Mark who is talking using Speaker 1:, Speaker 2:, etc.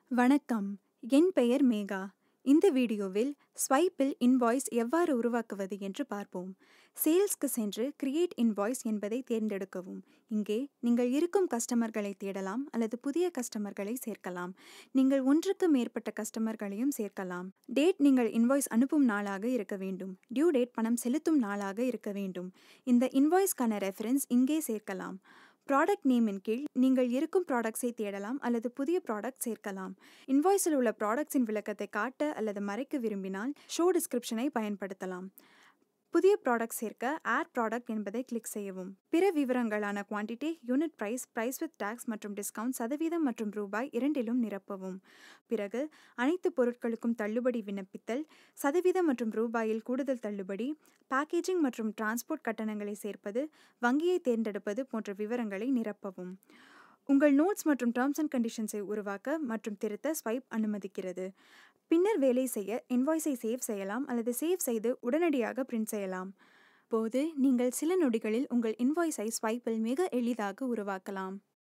Speaker 1: வணக்கம் என் பெயர் மேகா இந்த வீடியோவில் ஸ்வைப்பில் இன்வாய்ஸ் எவ்வாறு உருவாக்குவது என்று பார்ப்போம் சேல்ஸ்க்கு சென்று கிரியேட் இன்வாய்ஸ் என்பதை தேர்ந்தெடுக்கவும் இங்கே நீங்கள் இருக்கும் கஸ்டமர்களை தேடலாம் அல்லது புதிய கஸ்டமர்களை சேர்க்கலாம் நீங்கள் ஒன்றுக்கு மேற்பட்ட கஸ்டமர்களையும் சேர்க்கலாம் டேட் நீங்கள் இன்வாய்ஸ் அனுப்பும் நாளாக இருக்க வேண்டும் டியூ டேட் பணம் செலுத்தும் நாளாக இருக்க வேண்டும் இந்த இன்வாய்ஸ்க்கான ரெஃபரன்ஸ் இங்கே சேர்க்கலாம் ப்ராடக்ட் நேமின் கீழ் நீங்கள் இருக்கும் ப்ராடக்ட்ஸை தேடலாம் அல்லது புதிய ப்ராடக்ட் சேர்க்கலாம் இன்வாய்ஸில் உள்ள ப்ராடக்ட்ஸின் விளக்கத்தை காட்ட அல்லது மறைக்க விரும்பினால் ஷோ டிஸ்கிரிப்ஷனை பயன்படுத்தலாம் புதிய ப்ராடக்ட் சேர்க்க ஆட் ப்ராடக்ட் என்பதை கிளிக் செய்யவும் பிற விவரங்களான quantity unit price price with tax மற்றும் டிஸ்கவுண்ட் சதவீதம் மற்றும் ரூபாய் இரண்டிலும் நிரப்பவும் பிறகு அனைத்து பொருட்களுக்கும் தள்ளுபடி விண்ணப்பித்தல் சதவீதம் மற்றும் ரூபாயில் கூடுதல் தள்ளுபடி பேக்கேஜிங் மற்றும் டிரான்ஸ்போர்ட் கட்டணங்களை சேர்ப்பது வங்கியை தேர்ந்தெடுப்பது போன்ற விவரங்களை நிரப்பவும் உங்கள் நோட்ஸ் மற்றும் டேர்ம்ஸ் அண்ட் கண்டிஷன்ஸை உருவாக்க மற்றும் திருத்த ஸ்வைப் அனுமதிக்கிறது பின்னர் வேலை செய்ய இன்வாய்ஸை சேவ் செய்யலாம் அல்லது சேவ் செய்து உடனடியாக பிரிண்ட் செய்யலாம் போது நீங்கள் சில நொடிகளில் உங்கள் இன்வாய்ஸை ஸ்வைப்பில் மிக எளிதாக உருவாக்கலாம்